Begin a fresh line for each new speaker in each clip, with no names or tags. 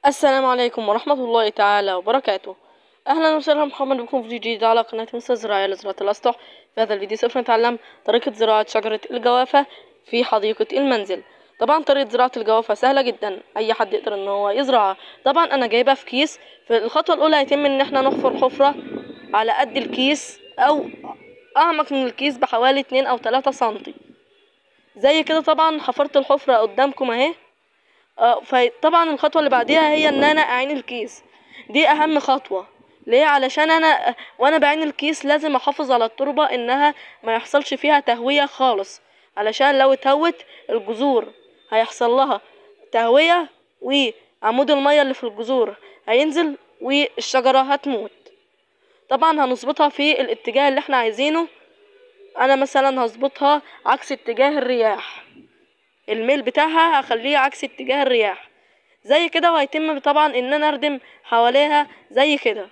السلام عليكم ورحمة الله تعالى وبركاته أهلا وسهلا محمد بكم في فيديو جديد على قناة مستر زراعية لزراعة الأسطح في هذا الفيديو سوف نتعلم طريقة زراعة شجرة الجوافة في حديقة المنزل طبعا طريقة زراعة الجوافة سهلة جدا أي حد يقدر إن هو يزرعها طبعا أنا جايبها في كيس في الخطوة الأولى هيتم إن احنا نحفر حفرة على قد الكيس أو أعمق من الكيس بحوالي اتنين أو تلاتة سنتي زي كده طبعا حفرت الحفرة قدامكم أهي اه فطبعا الخطوه اللي بعديها هي ان انا اعين الكيس دي اهم خطوه ليه علشان انا وانا بعين الكيس لازم احافظ على التربه انها ما يحصلش فيها تهويه خالص علشان لو اتهوت الجذور هيحصل لها تهويه وعمود الميه اللي في الجذور هينزل والشجره هتموت طبعا هنظبطها في الاتجاه اللي احنا عايزينه انا مثلا هظبطها عكس اتجاه الرياح الميل بتاعها هخليه عكس اتجاه الرياح زي كده وهيتم طبعا ان انا اردم حواليها زي كده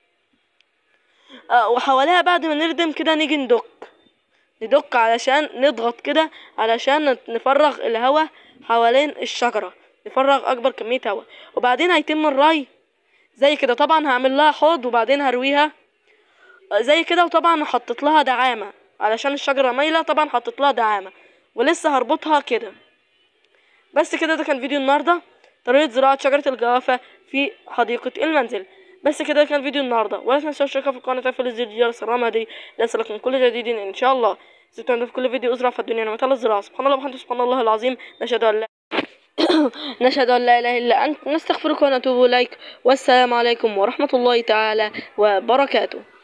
أه وحواليها بعد ما نردم كده نيجي ندك ندك علشان نضغط كده علشان نفرغ الهواء حوالين الشجرة نفرغ اكبر كمية هواء وبعدين هيتم الري زي كده طبعا هعمل لها حوض وبعدين هرويها زي كده وطبعا حطيت لها دعامة علشان الشجرة مايلة طبعا حطيت لها دعامة ولسه هربطها كده بس كده ده كان فيديو النهارده طريقة زراعة شجرة الجوافة في حديقة المنزل بس كده كان فيديو النهارده ولا تنسوا الاشتراك في القناة وتفعيل زر الجرس الرامة دي ليصلكم كل جديد ان شاء الله ستكون في كل فيديو ازرع في الدنيا نعمة الزراعة سبحان الله وبحمده سبحان الله العظيم نشهد ان لا نشهد ان لا اله الا انت نستغفرك ونتوب اليك والسلام عليكم ورحمة الله تعالى وبركاته